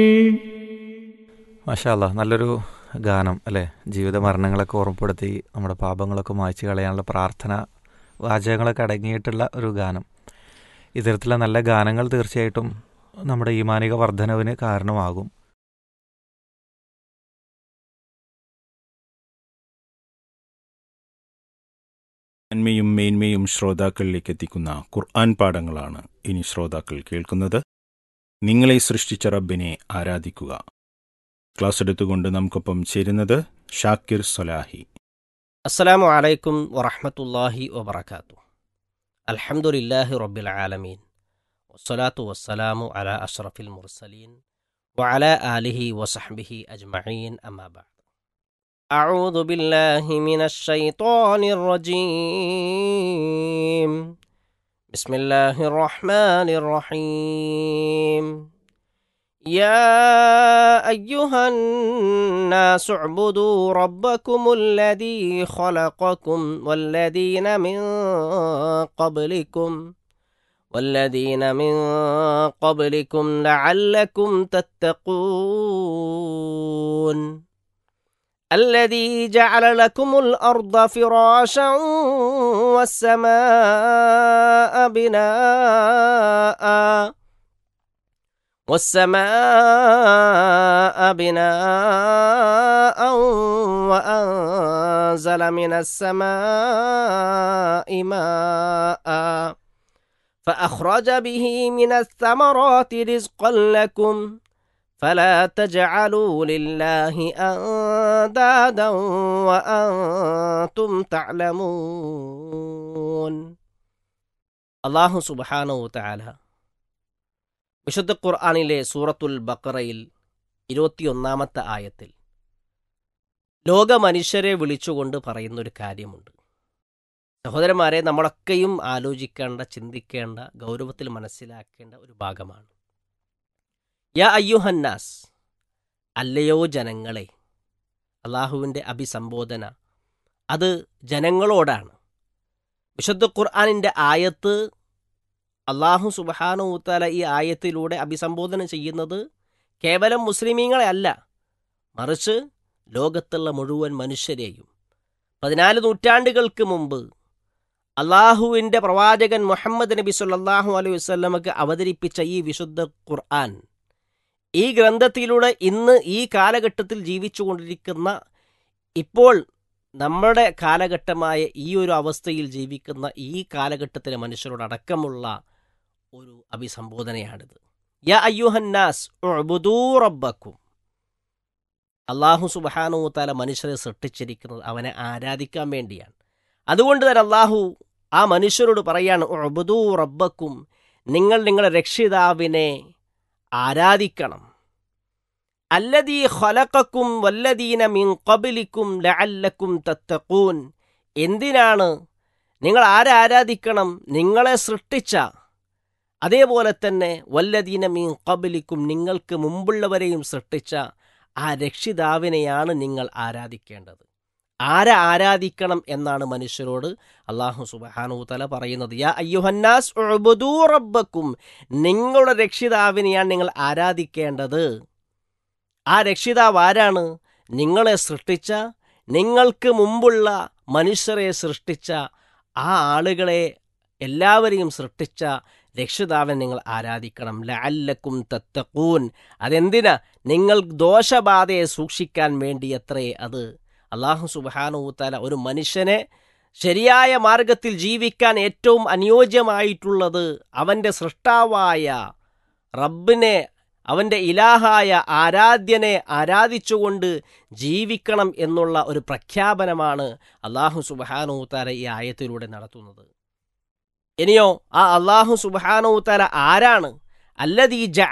മാഷാല്ല നല്ലൊരു ഗാനം അല്ലേ ജീവിത മരണങ്ങളൊക്കെ ഓർമ്മപ്പെടുത്തി നമ്മുടെ പാപങ്ങളൊക്കെ മായ്ച്ചു കളയാനുള്ള പ്രാർത്ഥന വാചകങ്ങളൊക്കെ അടങ്ങിയിട്ടുള്ള ഒരു ഗാനം ഇത്തരത്തിലുള്ള നല്ല ഗാനങ്ങൾ തീർച്ചയായിട്ടും നമ്മുടെ ഈമാനിക വർധനവിന് കാരണമാകും നന്മയും മേന്മയും ശ്രോതാക്കളിലേക്ക് എത്തിക്കുന്ന ഖുർആൻ പാഠങ്ങളാണ് ഇനി ശ്രോതാക്കൾ കേൾക്കുന്നത് നിങ്ങളെ സൃഷ്ടിച്ച റബ്ബിനെ ആരാധിക്കുക ക്ലാസ് എടുത്തുകൊണ്ട് നമുക്കൊപ്പം ചേരുന്നത് ഷാക്കിർ സൊലാഹി അസ്സലാമു അലൈക്കും വറഹ്മത്തുള്ളാഹി വബറകാത്തു അൽഹംദുലില്ലാഹി റബ്ബിൽ ആലമീൻ വസ്സലാത്തു വസ്സലാമു അലാ അഷ്റഫിൽ മുർസലീൻ വഅലാ ആലിഹി വസഹ്ബിഹി അജ്മഈൻ അമ്മാ ബഅദ് أعوذ بالله من الشيطان الرجيم بسم الله الرحمن الرحيم يا أيها الناس اعبدوا ربكم الذي خلقكم والذين من قبلكم والذين من قبلكم لعلكم تتقون الذي جعل لكم الأرض فراشا والسماء بناءً والسماء بناء وأنزل من السماء ماء فأخرج به من الثمرات رزقا لكم فلا تجعلوا لله أندادا وأنتم تعلمون الله سبحانه وتعالى വിശുദ്ധ ഖുർആാനിലെ സൂറത്തുൽ ബക്കറയിൽ ഇരുപത്തിയൊന്നാമത്തെ ആയത്തിൽ ലോക മനുഷ്യരെ വിളിച്ചുകൊണ്ട് പറയുന്നൊരു കാര്യമുണ്ട് സഹോദരന്മാരെ നമ്മളൊക്കെയും ആലോചിക്കേണ്ട ചിന്തിക്കേണ്ട ഗൗരവത്തിൽ മനസ്സിലാക്കേണ്ട ഒരു ഭാഗമാണ് യാ അയ്യുഹന്നാസ് അല്ലയോ ജനങ്ങളെ അള്ളാഹുവിൻ്റെ അഭിസംബോധന അത് ജനങ്ങളോടാണ് വിശുദ്ധ ഖുർആാനിൻ്റെ ആയത്ത് അള്ളാഹു സുബാനുത്താല ഈ ആയത്തിലൂടെ അഭിസംബോധന ചെയ്യുന്നത് കേവലം മുസ്ലിമീങ്ങളെ അല്ല മറിച്ച് ലോകത്തുള്ള മുഴുവൻ മനുഷ്യരെയും പതിനാല് നൂറ്റാണ്ടുകൾക്ക് മുമ്പ് അള്ളാഹുവിൻ്റെ പ്രവാചകൻ മുഹമ്മദ് നബി സല്ലാഹു അലൈഹി വസ്ലമക്ക് അവതരിപ്പിച്ച ഈ വിശുദ്ധ ഖുർആൻ ഈ ഗ്രന്ഥത്തിലൂടെ ഇന്ന് ഈ കാലഘട്ടത്തിൽ ജീവിച്ചുകൊണ്ടിരിക്കുന്ന ഇപ്പോൾ നമ്മുടെ കാലഘട്ടമായ ഈ ഒരു അവസ്ഥയിൽ ജീവിക്കുന്ന ഈ കാലഘട്ടത്തിലെ മനുഷ്യരോടടക്കമുള്ള ഒരു അഭിസംബോധനയാണിത് യാ അയ്യുഹന്നാസ് റബ്ബക്കും അള്ളാഹു സുബാനു താല മനുഷ്യരെ സൃഷ്ടിച്ചിരിക്കുന്നത് അവനെ ആരാധിക്കാൻ വേണ്ടിയാണ് അതുകൊണ്ട് തന്നെ അള്ളാഹു ആ മനുഷ്യരോട് പറയാണ് ഒബുദൂ റബ്ബക്കും നിങ്ങൾ നിങ്ങളുടെ രക്ഷിതാവിനെ ആരാധിക്കണം അല്ലദീ ഖലഖക്കും വല്ലദീന മിൻ ഖബലിക്കും ലഅല്ലക്കും തത്തഖൂൻ എന്തിനാണ് നിങ്ങൾ ആരാരാധിക്കണം നിങ്ങളെ സൃഷ്ടിച്ച അതേപോലെ തന്നെ വല്ലദീന മീൻ കബലിക്കും നിങ്ങൾക്ക് മുമ്പുള്ളവരെയും സൃഷ്ടിച്ച ആ രക്ഷിതാവിനെയാണ് നിങ്ങൾ ആരാധിക്കേണ്ടത് ആരെ ആരാധിക്കണം എന്നാണ് മനുഷ്യരോട് അള്ളാഹു സുബാനു തല പറയുന്നത് യാ അയ്യുഹന്നാസ് ഉഅ്ബുദൂ റബ്ബക്കും നിങ്ങളുടെ രക്ഷിതാവിനെയാണ് നിങ്ങൾ ആരാധിക്കേണ്ടത് ആ രക്ഷിതാവ് ആരാണ് നിങ്ങളെ സൃഷ്ടിച്ച നിങ്ങൾക്ക് മുമ്പുള്ള മനുഷ്യരെ സൃഷ്ടിച്ച ആ ആളുകളെ എല്ലാവരെയും സൃഷ്ടിച്ച രക്ഷിതാവൻ നിങ്ങൾ ആരാധിക്കണം ലഅല്ലക്കും തത്തക്കൂൻ അതെന്തിനാ നിങ്ങൾ ദോഷബാധയെ സൂക്ഷിക്കാൻ വേണ്ടി എത്രേ അത് അള്ളാഹു സുബാനുത്താല ഒരു മനുഷ്യനെ ശരിയായ മാർഗത്തിൽ ജീവിക്കാൻ ഏറ്റവും അനുയോജ്യമായിട്ടുള്ളത് അവൻ്റെ സൃഷ്ടാവായ റബ്ബിനെ അവൻ്റെ ഇലാഹായ ആരാധ്യനെ ആരാധിച്ചുകൊണ്ട് ജീവിക്കണം എന്നുള്ള ഒരു പ്രഖ്യാപനമാണ് അള്ളാഹു സുബാനുത്താല ഈ ആയത്തിലൂടെ നടത്തുന്നത് ഇനിയോ ആ അള്ളാഹു സുബാനുത്താല ആരാണ് അല്ലതീ ജ